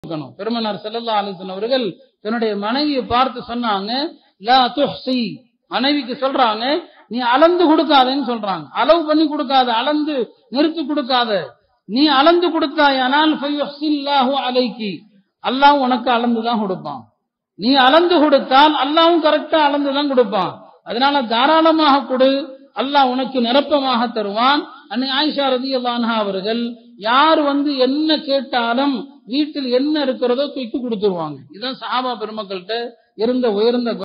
இருக்கணும் பெருமனார் செல்லல்லா அலிசன் அவர்கள் தன்னுடைய மனைவியை பார்த்து சொன்னாங்க லா துஹ்சி மனைவிக்கு சொல்றாங்க நீ அளந்து கொடுக்காதேன்னு சொல்றாங்க அளவு பண்ணி கொடுக்காத அளந்து நிறுத்தி கொடுக்காத நீ அளந்து கொடுத்தாயானால் ஃபயுஹ்சில்லாஹு அலைக்கி அல்லாஹ் உனக்கு அளந்து தான் கொடுப்பான் நீ அளந்து கொடுத்தால் அல்லாவும் கரெக்டா அளந்து தான் கொடுப்பான் அதனால தாராளமாக கொடு அல்லாஹ் உனக்கு நிரப்பமாக தருவான் அன்னை ஆயிஷா ரதி அல்லான்ஹா அவர்கள் யார் வந்து என்ன கேட்டாலும் வீட்டில் என்ன இருக்கிறதோ தூக்கி கொடுத்துருவாங்க இதுதான் சஹாபா பெருமக்கள்கிட்ட இருந்த உயர்ந்த